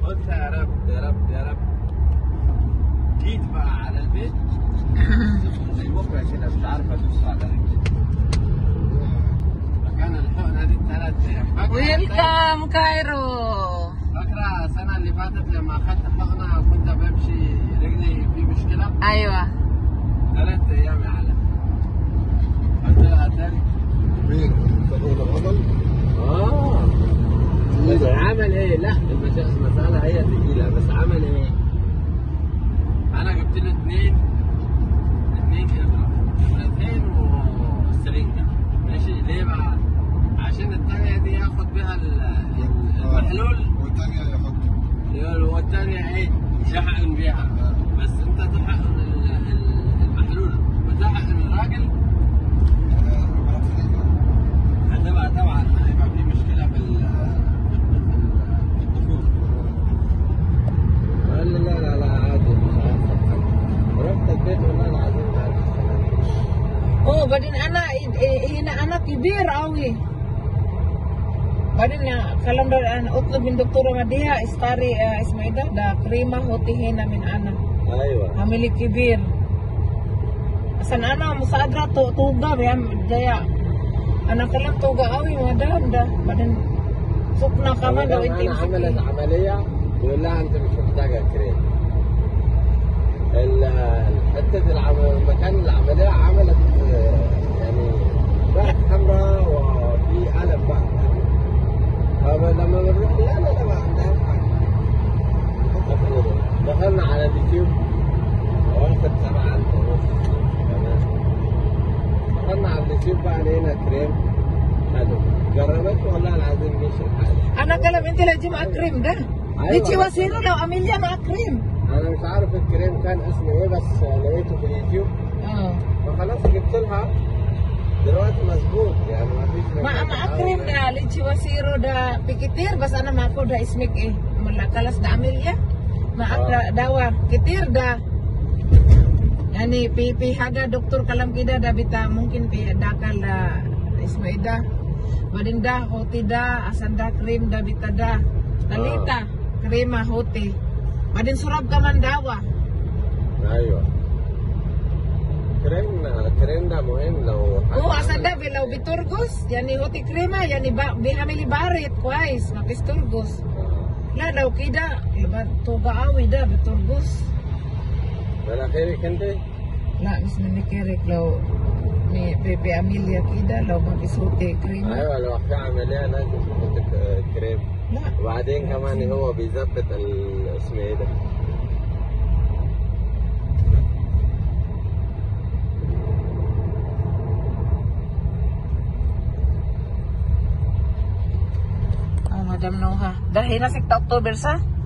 قلت يا رب يا رب يا رب جيت بقى على البيت زي بكره كده مش عارف ادوس على رجلي مكان الحقنه دي ثلاث ايام فاكرة- ويلكم كايرو فاكره السنه اللي فاتت لما اخذت حقنه كنت بمشي رجلي في مشكله ايوه ثلاث ايام يا علم قلت لها تاني مين؟ تقول العمل؟ اه بس عمل ايه؟ لا المس- المسألة هي ثقيلة بس عمل ايه؟ أنا جبت له اثنين اثنين إبرة إبرتين وسرنجة ماشي ليه بقى؟ عشان الثانية دي ياخد بها ال- ال- المحلول والثانية يحط والثانية ايه؟ يحقن بيها بس أنت تحقن ال- ال- المحلول وتحقن الراجل هتبقى طبعا هيبقى في مشكله في ال في الدخول قال لي لا لا لا عادي مش عارف رحت البيت والله العظيم ما عرفت Oh, badin ana hina anak kibir awi. Badin na kalam da an utlub min doktor ma dia istari uh, ismaida da krima hoti hina min ana. ايوه Hamili kibir. Asan ana musadra to tuga ya jaya. Ana kalam tuga awi madam da badin sukna kama da inti انا عملت عمليه يقول لها انت مش محتاجه كريم ال- حته العمل مكان العمليه عملت آه، يعني بقت حمراء وفي الم بقى فلما بنروح لا لا لا ما عندهاش حاجه دخلنا على اليوتيوب واخد سبعة ألف ونص تمام دخلنا على اليوتيوب بقى لقينا كريم حلو جربته والله العظيم مش الحال Ana kalam inti lagi ma krim da. أيوة. Di Ciwasiro daw amilya ma krim. انا مش عارف الكريم كان اسمه ايه بس لقيته في اليوتيوب Oh. فخلاص جبت لها دلوقتي مظبوط يعني ما فيش Ma مشاكل. ma akrim da lichi wasiro da pikitir bas ana ma ko da ismik eh malakalas da amilya ma akra dawa kitir da yani pi pi haga doktor kalam kida da bita mungkin pi dakal da ismaida badin da hoti da asan da krim da bita da talita krema hoti badin surab kaman dawa ايوه كريم كريم ده مهم لو Oh, asan da bilaw biturgos yani hoti krema yani ba bihamili barit kwais makisturgos لا لو كده يبقى توقع قوي ده بترقص مناخيرك انت لا مش من كيرك لو مي- في في أميليا كده لو ما بيسوتي كريمة ايوه لو في عمليه لازم تحط ك- كريم لا وبعدين كمان هو بيظبط ال- اسمه ايه ده Oh, Madam Noha. Dahil na 6 October sa?